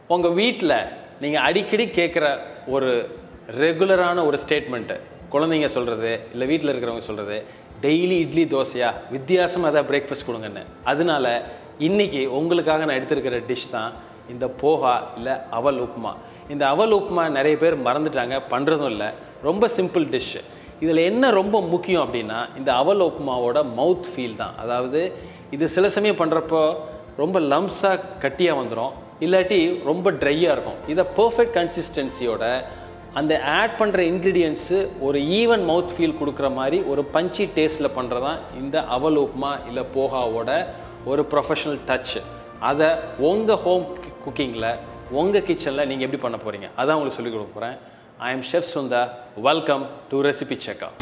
உங்கள் வீட்டில் நீங்கள் அடிக்கடி கேட்குற ஒரு ரெகுலரான ஒரு ஸ்டேட்மெண்ட்டு குழந்தைங்க சொல்கிறது இல்லை வீட்டில் இருக்கிறவங்க சொல்கிறது டெய்லி இட்லி தோசையா வித்தியாசமாக ஏதாவது பிரேக்ஃபாஸ்ட் கொடுங்கன்னு அதனால இன்னைக்கு உங்களுக்காக நான் எடுத்திருக்கிற டிஷ் தான் இந்த போஹா இல்லை அவல் உப்புமா இந்த அவல் உப்புமா நிறைய பேர் மறந்துட்டாங்க பண்ணுறதும் இல்லை ரொம்ப சிம்பிள் டிஷ் இதில் என்ன ரொம்ப முக்கியம் அப்படின்னா இந்த அவல் உப்புமாவோட மவுத் ஃபீல் தான் அதாவது இது சில சமயம் பண்ணுறப்போ ரொம்ப லம்ஸாக கட்டியாக வந்துடும் இல்லாட்டி ரொம்ப ட்ரையாக இருக்கும் இதை பர்ஃபெக்ட் கன்சிஸ்டன்சியோட அந்த ஆட் பண்ணுற இன்க்ரீடியன்ஸு ஒரு ஈவன் மவுத் ஃபீல் கொடுக்குற மாதிரி ஒரு பஞ்சி டேஸ்ட்டில் பண்ணுறது தான் இந்த அவல் உப்புமா இல்லை போகாவோட ஒரு ப்ரொஃபஷனல் டச் அதை உங்கள் ஹோம் குக்கிங்கில் உங்கள் கிச்சனில் நீங்கள் எப்படி பண்ண போகிறீங்க அதான் உங்களுக்கு சொல்லிக் கொடுக்க போகிறேன் I am chef Sundha welcome to recipe செக்கா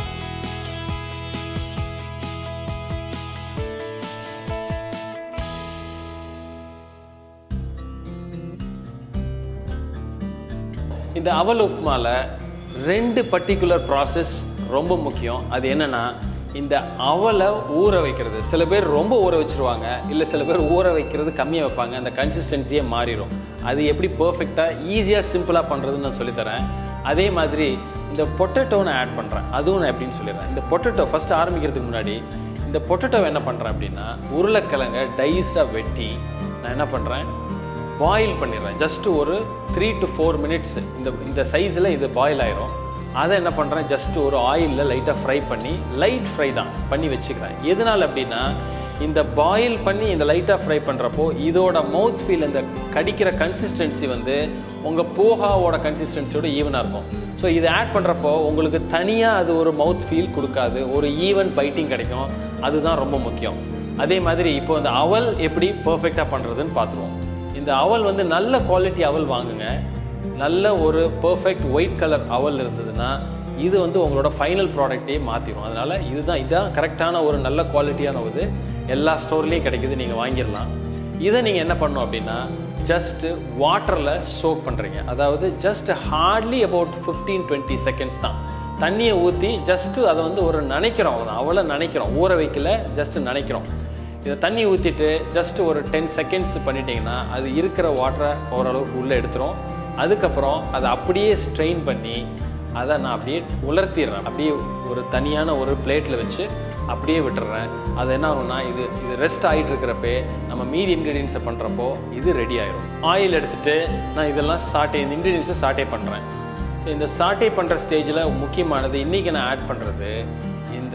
இந்த அவல் உப்புமால ரெண்டு பர்டிகுலர் ப்ராசஸ் ரொம்ப முக்கியம் அது என்னன்னா இந்த அவலை ஊற வைக்கிறது சில பேர் ரொம்ப ஊற வச்சிருவாங்க இல்லை சில பேர் ஊற வைக்கிறது கம்மியாக வைப்பாங்க அந்த கன்சிஸ்டன்சியே மாறிடும் அது எப்படி பர்ஃபெக்டாக ஈஸியாக சிம்பிளாக பண்ணுறதுன்னு நான் சொல்லித்தரேன் அதே மாதிரி இந்த பொட்டேட்டோ நான் ஆட் பண்ணுறேன் அதுவும் நான் எப்படின்னு சொல்லிடுறேன் இந்த பொட்டேட்டோ ஃபஸ்ட்டு ஆரம்பிக்கிறதுக்கு முன்னாடி இந்த பொட்டேட்டோ என்ன பண்ணுறேன் அப்படின்னா உருளைக்கிழங்க டைஸாக வெட்டி நான் என்ன பண்ணுறேன் பாயில் பண்ணிடுறேன் ஜஸ்ட் ஒரு த்ரீ டு ஃபோர் மினிட்ஸ் இந்த இந்த சைஸில் இது பாயில் ஆயிரும் அதை என்ன பண்ணுறேன் ஜஸ்ட் ஒரு ஆயிலில் லைட்டாக ஃப்ரை பண்ணி லைட் ஃப்ரை தான் பண்ணி வச்சுக்கிறேன் எதனால் அப்படின்னா இந்த பாயில் பண்ணி இந்த லைட்டாக ஃப்ரை பண்ணுறப்போ இதோட மவுத் ஃபீல் இந்த கடிக்கிற கன்சிஸ்டன்சி வந்து உங்கள் போகாவோட கன்சிஸ்டன்சியோட ஈவனாக இருக்கும் ஸோ இதை ஆட் பண்ணுறப்போ உங்களுக்கு தனியாக அது ஒரு மவுத் ஃபீல் கொடுக்காது ஒரு ஈவன் பைட்டிங் கிடைக்கும் அதுதான் ரொம்ப முக்கியம் அதே மாதிரி இப்போ இந்த அவல் எப்படி பர்ஃபெக்டாக பண்ணுறதுன்னு பார்த்துருவோம் இந்த அவல் வந்து நல்ல குவாலிட்டி அவல் வாங்குங்க நல்ல ஒரு பர்ஃபெக்ட் ஒயிட் கலர் அவல் இருந்ததுன்னா இது வந்து உங்களோட ஃபைனல் ப்ராடக்ட்டையே மாற்றிடும் அதனால் இதுதான் இதுதான் கரெக்டான ஒரு நல்ல குவாலிட்டியான ஒரு எல்லா ஸ்டோர்லேயும் கிடைக்குது நீங்கள் வாங்கிடலாம் இதை நீங்கள் என்ன பண்ணணும் அப்படின்னா ஜஸ்ட்டு வாட்டரில் சோக் பண்ணுறீங்க அதாவது just hardly about fifteen twenty seconds தான் தண்ணியை ஊற்றி ஜஸ்ட்டு அதை வந்து ஒரு நினைக்கிறோம் அவ்வளோதான் அவ்வளோ நினைக்கிறோம் ஊற வைக்கல ஜஸ்ட்டு நினைக்கிறோம் இதை தண்ணி ஊற்றிட்டு ஜஸ்ட் ஒரு டென் செகண்ட்ஸ் பண்ணிட்டீங்கன்னா அது இருக்கிற வாட்டரை ஓரளவுக்கு உள்ளே எடுத்துரும் அதுக்கப்புறம் அதை அப்படியே ஸ்ட்ரெயின் பண்ணி அதை நான் அப்படியே உலர்த்திடுறேன் அப்படியே ஒரு தனியான ஒரு பிளேட்டில் வச்சு அப்படியே விட்டுறேன் அது என்ன ஆகும்னா இது இது ரெஸ்ட் ஆகிட்டு இருக்கிறப்பே நம்ம மீதி இன்க்ரீடியன்ஸை பண்ணுறப்போ இது ரெடி ஆயிரும் ஆயில் எடுத்துகிட்டு நான் இதெல்லாம் சாட்டே இந்த இன்க்ரீடியன்ஸை சாட்டே பண்ணுறேன் ஸோ இந்த சாட்டே பண்ணுற ஸ்டேஜில் முக்கியமானது இன்றைக்கி நான் ஆட் பண்ணுறது இந்த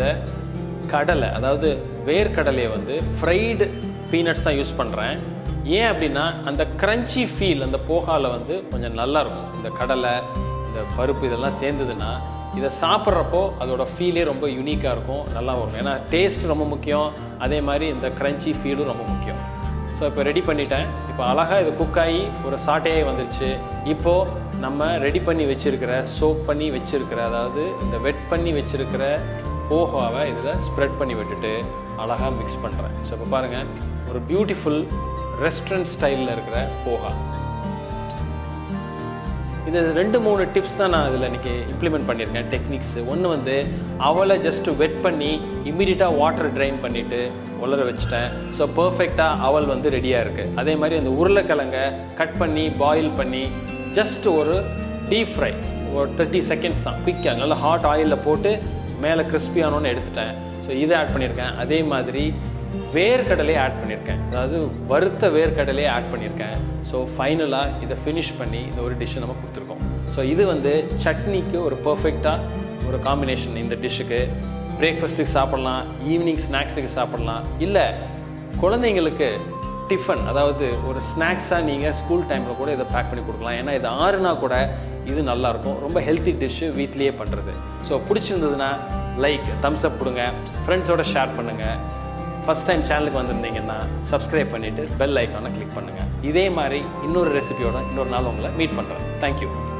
கடலை அதாவது வேர்க்கடலையை வந்து ஃப்ரைடு பீனட்ஸ் தான் யூஸ் பண்ணுறேன் ஏன் அப்படின்னா அந்த க்ரன்ச்சி ஃபீல் அந்த போகால வந்து கொஞ்சம் நல்லா இருக்கும் இந்த கடலை இந்த பருப்பு இதெல்லாம் சேர்ந்ததுன்னா இதை சாப்பிட்றப்போ அதோட ஃபீலே ரொம்ப யூனிக்காக இருக்கும் நல்லா வரும் ஏன்னா டேஸ்ட் ரொம்ப முக்கியம் அதே மாதிரி இந்த க்ரன்ச்சி ஃபீலும் ரொம்ப முக்கியம் ஸோ இப்போ ரெடி பண்ணிட்டேன் இப்போ அழகாக இது குக் ஆகி ஒரு சாட்டையே வந்துருச்சு இப்போது நம்ம ரெடி பண்ணி வச்சுருக்கிற சோப் பண்ணி வச்சுருக்கிற அதாவது இந்த வெட் பண்ணி வச்சுருக்கிற போகாவை இதில் ஸ்ப்ரெட் பண்ணி விட்டுட்டு அழகாக மிக்ஸ் பண்ணுறேன் ஸோ இப்போ பாருங்கள் ஒரு பியூட்டிஃபுல் ரெஸ்டாரண்ட் ஸ்டைலில் இருக்கிற போகா இது ரெண்டு மூணு டிப்ஸ் தான் நான் இதில் இன்றைக்கி இம்ப்ளிமெண்ட் பண்ணியிருக்கேன் டெக்னிக்ஸ் ஒன்று வந்து அவளை ஜஸ்ட் வெட் பண்ணி இம்மிடியட்டாக வாட்டர் ட்ரைன் பண்ணிவிட்டு உலர வச்சுட்டேன் ஸோ பர்ஃபெக்டாக அவல் வந்து ரெடியாக இருக்குது அதே மாதிரி அந்த உருளைக்கிழங்கை கட் பண்ணி பாயில் பண்ணி ஜஸ்ட் ஒரு டீப் ஃப்ரை ஒரு தேர்ட்டி செகண்ட்ஸ் தான் குயிக்காக நல்லா ஹாட் ஆயிலில் போட்டு மேலே கிறிஸ்பியானோன்னு எடுத்துட்டேன் ஸோ இதை ஆட் பண்ணியிருக்கேன் அதே மாதிரி வேர்க்கடலையே ஆட் பண்ணியிருக்கேன் அதாவது வறுத்த வேர்க்கடலையே ஆட் பண்ணியிருக்கேன் ஸோ ஃபைனலாக இதை ஃபினிஷ் பண்ணி இந்த ஒரு டிஷ்ஷை நம்ம கொடுத்துருக்கோம் ஸோ இது வந்து சட்னிக்கு ஒரு பர்ஃபெக்டாக ஒரு காம்பினேஷன் இந்த டிஷ்ஷுக்கு பிரேக்ஃபாஸ்ட்டுக்கு சாப்பிட்லாம் ஈவினிங் ஸ்நாக்ஸுக்கு சாப்பிட்லாம் இல்லை குழந்தைங்களுக்கு டிஃபன் அதாவது ஒரு ஸ்நாக்ஸாக நீங்கள் ஸ்கூல் டைமில் கூட இதை பேக் பண்ணி கொடுக்கலாம் ஏன்னா இது ஆறுனா கூட இது நல்லாயிருக்கும் ரொம்ப ஹெல்த்தி டிஷ்ஷு வீட்லேயே பண்ணுறது ஸோ பிடிச்சிருந்ததுன்னா லைக் தம்ஸ் அப் கொடுங்க ஃப்ரெண்ட்ஸோட ஷேர் பண்ணுங்கள் ஃபஸ்ட் டைம் சேனலுக்கு வந்திருந்தீங்கன்னா சப்ஸ்கிரைப் பண்ணிவிட்டு பெல் ஐக்கானை கிளிக் பண்ணுங்கள் இதே மாதிரி இன்னொரு ரெசிபியோட இன்னொரு நாள் உங்களை மீட் பண்ணுறேன் தேங்க்யூ